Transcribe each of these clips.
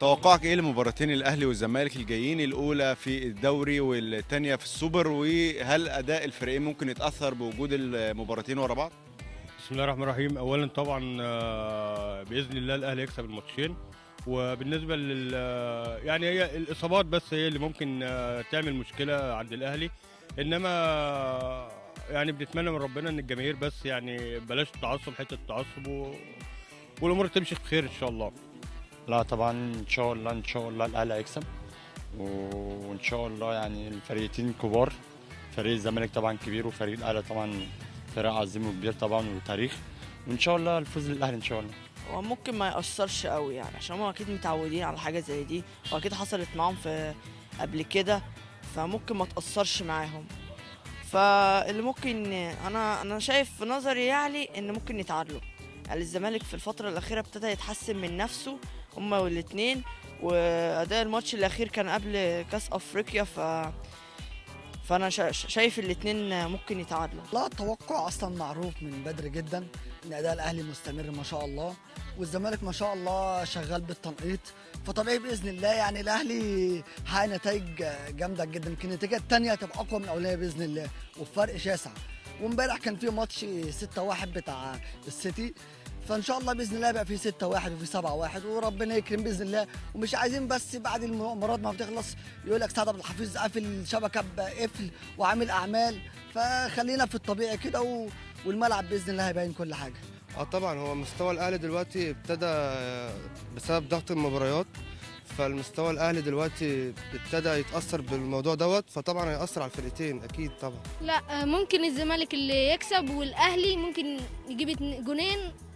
توقعك ايه لمباراتين الاهلي والزمالك الجايين الاولى في الدوري والثانيه في السوبر وهل اداء الفريقين ممكن يتاثر بوجود المباراتين ورا بعض بسم الله الرحمن الرحيم اولا طبعا آه، باذن الله الاهلي يكسب الماتشين وبالنسبه لل يعني هي الاصابات بس هي اللي ممكن آه، تعمل مشكله عند الاهلي انما يعني بنتمنى من ربنا ان الجماهير بس يعني بلاش التعصب حته التعصب و... والامور تمشي بخير ان شاء الله لا طبعا ان شاء الله ان شاء الله الاهلي هيكسب وان شاء الله يعني الفريقين كبار فريق الزمالك طبعا كبير وفريق الاهلي طبعا فريق عظيم وكبير طبعا وتاريخ وان شاء الله الفوز للاهلي ان شاء الله هو ممكن ما يأثرش قوي يعني عشان هم اكيد متعودين على حاجه زي دي واكيد حصلت معاهم في قبل كده فممكن ما تأثرش معاهم فاللي ممكن انا انا شايف في نظري يعني ان ممكن يتعادلوا يعني الزمالك في الفتره الاخيره ابتدى يتحسن من نفسه هما والاثنين واداء الماتش الاخير كان قبل كاس افريقيا ف فانا شا- شايف الاثنين ممكن يتعادلوا لا التوقع اصلا معروف من بدري جدا ان اداء الاهلي مستمر ما شاء الله والزمالك ما شاء الله شغال بالتنقيط فطبيعي باذن الله يعني الاهلي حقق نتائج جامده جدا يمكن النتيجه الثانيه هتبقى اقوى من الاولانيه باذن الله وبفرق شاسع وامبارح كان في ماتش 6-1 بتاع السيتي فان شاء الله باذن الله يبقى في 6 1 وفي 7 1 وربنا يكرم باذن الله ومش عايزين بس بعد المباراه ما بتخلص يقول لك سعد عبد الحفيظ قافل الشبكه بقفل وعامل اعمال فخلينا في الطبيعي كده و... والملعب باذن الله هيبين كل حاجه اه طبعا هو مستوى الاهلي دلوقتي ابتدى بسبب ضغط المباريات فالمستوى الاهلي دلوقتي ابتدى يتاثر بالموضوع دوت فطبعا هيأثر على الفرقتين اكيد طبعا لا ممكن الزمالك اللي يكسب والاهلي ممكن يجيب اتنين- جونين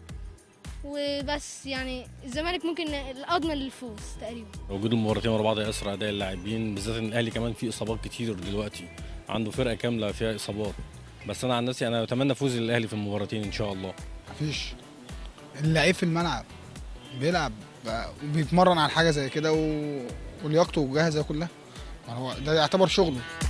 وبس يعني الزمالك ممكن الاضمن للفوز تقريبا وجود المباراتين ورا بعض هيأثر على اداء اللاعبين بالذات ان الاهلي كمان فيه اصابات كتير دلوقتي عنده فرقه كامله فيها اصابات بس انا عن نفسي انا اتمنى فوز الاهلي في المباراتين ان شاء الله مفيش اللعيب في الملعب بيلعب وبيتمرن على حاجه زي كده و... ولياقته جاهزه كلها ما هو ده يعتبر شغله